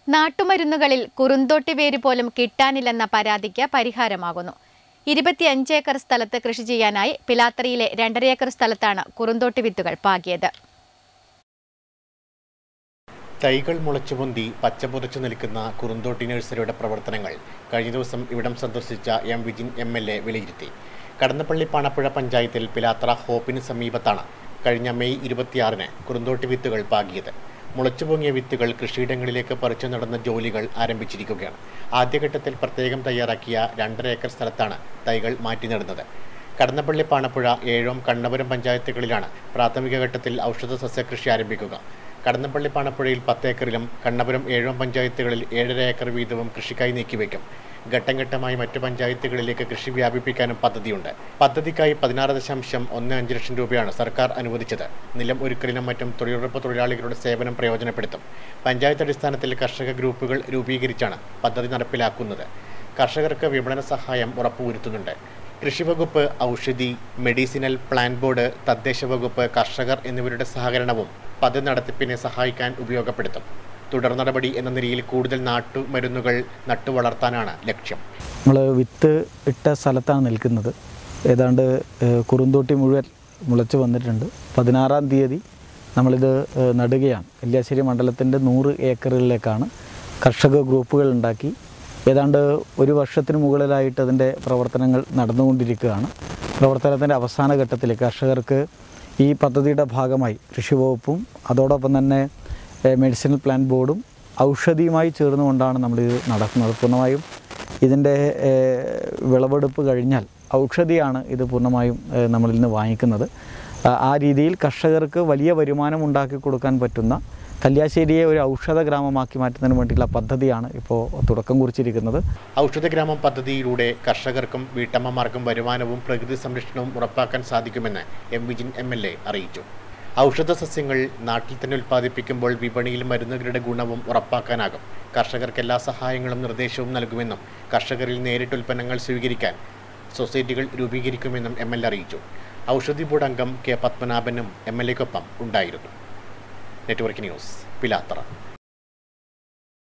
നാട്ടുമരുന്നുകളിൽ കുറുന്തോട്ടി വേര് പോലും കിട്ടാനില്ലെന്ന പരാതിക്ക് പരിഹാരമാകുന്നു ഇരുപത്തിയഞ്ച് ഏക്കർ സ്ഥലത്ത് കൃഷി ചെയ്യാനായി പിലാത്തറയിലെ രണ്ടര ഏക്കർ സ്ഥലത്താണ് കുറുന്തോട്ടി വിത്തുകൾ പാകിയത് തൈകൾ മുളച്ചുപൊന്തി പച്ചപുതച്ചു നിൽക്കുന്ന കുറുന്തോട്ടി നഴ്സറിയുടെ പ്രവർത്തനങ്ങൾ കഴിഞ്ഞ ദിവസം ഇവിടം സന്ദർശിച്ച M Vijin M L A വിലയിരുത്തി കടന്നപ്പള്ളി പാണപ്പുഴ പഞ്ചായത്തിൽ പിലാത്ര ഹോപ്പിന് സമീപത്താണ് കഴിഞ്ഞ മെയ് ഇരുപത്തിയാറിന് കുറുന്തോട്ടി വിത്തുകൾ പാകിയത് മുളച്ചുപൊങ്ങിയ വിത്തുകൾ കൃഷിയിടങ്ങളിലേക്ക് പറിച്ചു നടന്ന ജോലികൾ ആരംഭിച്ചിരിക്കുകയാണ് ആദ്യഘട്ടത്തിൽ പ്രത്യേകം തയ്യാറാക്കിയ രണ്ടര ഏക്കർ സ്ഥലത്താണ് തൈകൾ മാറ്റി നടുന്നത് കടന്നപ്പള്ളി പാണപ്പുഴ ഏഴോം കണ്ണപുരം പഞ്ചായത്തുകളിലാണ് പ്രാഥമിക ഘട്ടത്തിൽ ഔഷധ സസ്യകൃഷി ആരംഭിക്കുക കടന്നപ്പള്ളി പാണപ്പുഴയിൽ പത്ത് ഏക്കറിലും കണ്ണപുരം ഏഴോം പഞ്ചായത്തുകളിൽ ഏഴര ഏക്കർ വീതവും കൃഷിക്കായി നീക്കിവെക്കും ഘട്ടം ഘട്ടമായി മറ്റു പഞ്ചായത്തുകളിലേക്ക് കൃഷി വ്യാപിപ്പിക്കാനും പദ്ധതിയുണ്ട് പദ്ധതിക്കായി പതിനാറ് ദശാംശം ഒന്ന് അഞ്ച് ലക്ഷം രൂപയാണ് സർക്കാർ അനുവദിച്ചത് നിലം ഒരുക്കലിനും മറ്റും തൊഴിലുറപ്പ് തൊഴിലാളികളുടെ സേവനം പ്രയോജനപ്പെടുത്തും പഞ്ചായത്ത് അടിസ്ഥാനത്തിൽ കർഷക ഗ്രൂപ്പുകൾ രൂപീകരിച്ചാണ് പദ്ധതി നടപ്പിലാക്കുന്നത് കർഷകർക്ക് വിപണന സഹായം ഉറപ്പുവരുത്തുന്നുണ്ട് കൃഷിവകുപ്പ് ഔഷധി മെഡിസിനൽ പ്ലാൻ ബോർഡ് തദ്ദേശ വകുപ്പ് കർഷകർ എന്നിവരുടെ സഹകരണവും പദ്ധതി നടത്തിപ്പിനെ സഹായിക്കാൻ ഉപയോഗപ്പെടുത്തും തുടർ നടപടി എന്ന നിലയിൽ കൂടുതൽ നാട്ടുമരുന്നുകൾ നട്ടുവളർത്താനാണ് ലക്ഷ്യം നമ്മൾ വിത്ത് ഇട്ട സ്ഥലത്താണ് നിൽക്കുന്നത് ഏതാണ്ട് ഏഹ്, കുറുന്തോട്ടി മുഴുവൻ മുളച്ച് വന്നിട്ടുണ്ട് പതിനാറാം തീയതി നമ്മളിത് ഏഹ്, നടുകയാണ് കല്യാശ്ശേരി മണ്ഡലത്തിൻ്റെ നൂറ് ഏക്കറുകളിലേക്കാണ് കർഷക ഗ്രൂപ്പുകൾ ഉണ്ടാക്കി ഏതാണ്ട് ഒരു വർഷത്തിന് മുകളിലായിട്ട് അതിൻ്റെ പ്രവർത്തനങ്ങൾ നടന്നുകൊണ്ടിരിക്കുകയാണ് പ്രവർത്തനത്തിൻ്റെ അവസാന ഘട്ടത്തിൽ കർഷകർക്ക് ഈ പദ്ധതിയുടെ ഭാഗമായി കൃഷി വകുപ്പും അതോടൊപ്പം തന്നെ ഏഹ്, മെഡിസിനൽ പ്ലാൻ ബോർഡും ഔഷധിയുമായി ചേർന്നുകൊണ്ടാണ് നമ്മളിത് നടക്കുന്നത് പൂർണ്ണമായും ഇതിൻ്റെ ഏഹ്, വിളവെടുപ്പ് കഴിഞ്ഞാൽ ഔഷധിയാണ് ഇത് പൂർണ്ണമായും ഏഹ്, നമ്മളിൽ നിന്ന് വാങ്ങിക്കുന്നത് ആ- ആ രീതിയിൽ കർഷകർക്ക് വലിയ വരുമാനം ഉണ്ടാക്കി കൊടുക്കാൻ പറ്റുന്ന കല്യാശ്ശേരിയെ ഒരു ഔഷധ ഗ്രാമമാക്കി മാറ്റുന്നതിന് വേണ്ടിയുള്ള പദ്ധതിയാണ് ഇപ്പോൾ തുടക്കം കുറിച്ചിരിക്കുന്നത് ഔഷധഗ്രാമം പദ്ധതിയിലൂടെ കർഷകർക്കും വീട്ടമ്മമാർക്കും വരുമാനവും പ്രകൃതി സംരക്ഷണവും ഉറപ്പാക്കാൻ സാധിക്കുമെന്ന് M Vijin M L A അറിയിച്ചു ഔഷധ സസ്യങ്ങൾ നാട്ടിൽ തന്നെ ഉൽപ്പാദിപ്പിക്കുമ്പോൾ വിപണിയിൽ മരുന്നുകളുടെ ഗുണവും ഉറപ്പാക്കാനാകും കർഷകർക്ക് എല്ലാ സഹായങ്ങളും നിർദ്ദേശവും നൽകുമെന്നും കർഷകരിൽ നേരിട്ട് ഉൽപ്പന്നങ്ങൾ സ്വീകരിക്കാൻ സൊസൈറ്റികൾ രൂപീകരിക്കുമെന്നും എം എൽ എ അറിയിച്ചു ഔഷധി ബോർഡ് അംഗം കെ പത്മനാഭനും എം എൽ എക്കൊപ്പം ഉണ്ടായിരുന്നു നെറ്റ്വർക്ക് ന്യൂസ് പിലാത്തറ